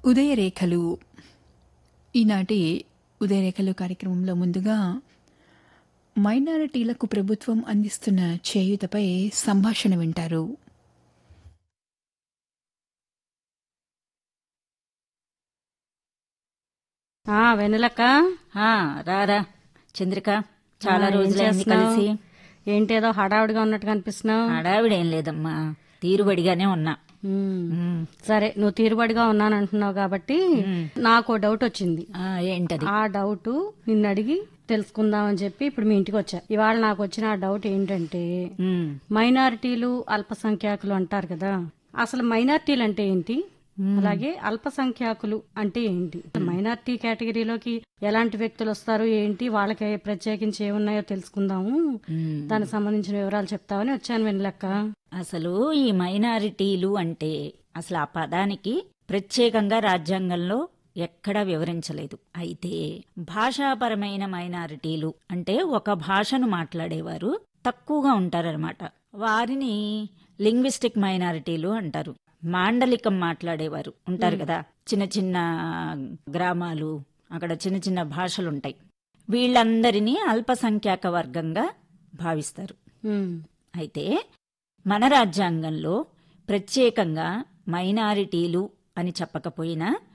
ఉదయరేఖలు ఈనాటి ఉదయరేఖలు కార్యక్రమంలో ముందుగా మైనారిటీలకు ప్రభుత్వం అందిస్తున్న చేయూతపై సంభాషణ వింటారు ఆ వెన్నెలక్క ఆ, రారా చంద్రిక చాలా ఆ, ఏం రోజులైంది చేస్తున్నావ్? కలిసి ఏంటేదో హడావుడిగా ఉన్నట్టు కనిపిస్తున్నావు హడావిడేం లేదమ్మా తీరుబడిగానే ఉన్నా ఉమ్. సరే నువ్వు తీరుబడిగా ఉన్నాను అంటున్నావు కాబట్టి నాకు డౌట్ వచ్చింది ఆ, ఏంటది ఆ డౌట్ నిన్ను అడిగి తెలుసుకుందాం అని చెప్పి ఇప్పుడు మీ ఇంటికి వచ్చా ఇవాళ నాకు వచ్చిన ఆ డౌట్ ఏంటంటే ఉమ్. మైనారిటీలు అల్పసంఖ్యాకులు అంటారు కదా అసలు మైనారిటీలు అంటే ఏంటి అలాగే అల్పసంఖ్యాకులు అంటే ఏంటి మైనారిటీ కేటగిరీలోకి ఎలాంటి వ్యక్తులు వస్తారు ఏంటి వాళ్ళకి ప్రత్యేకించి ఏమున్నాయో తెలుసుకుందాము ఉమ్. దానికి సంబంధించిన వివరాలు చెప్తామని వచ్చాను వెన్నెలక్క అసలు ఈ మైనారిటీలు అంటే అసలు ఆ పదానికి ప్రత్యేకంగా రాజ్యాంగంలో ఎక్కడా వివరించలేదు అయితే భాషాపరమైన మైనారిటీలు అంటే ఒక భాషను మాట్లాడేవారు తక్కువగా ఉంటారనమాట వారిని లింగ్విస్టిక్ మైనారిటీలు అంటారు మాండలికం మాట్లాడేవారు ఉంటారు కదా చిన్న చిన్న గ్రామాలు అక్కడ చిన్న చిన్న భాషలు ఉంటాయి వీళ్ళందరినీ అల్పసంఖ్యాక వర్గంగా భావిస్తారు ఉమ్, అయితే మన రాజ్యాంగంలో ప్రత్యేకంగా మైనారిటీలు అని చెప్పకపోయినా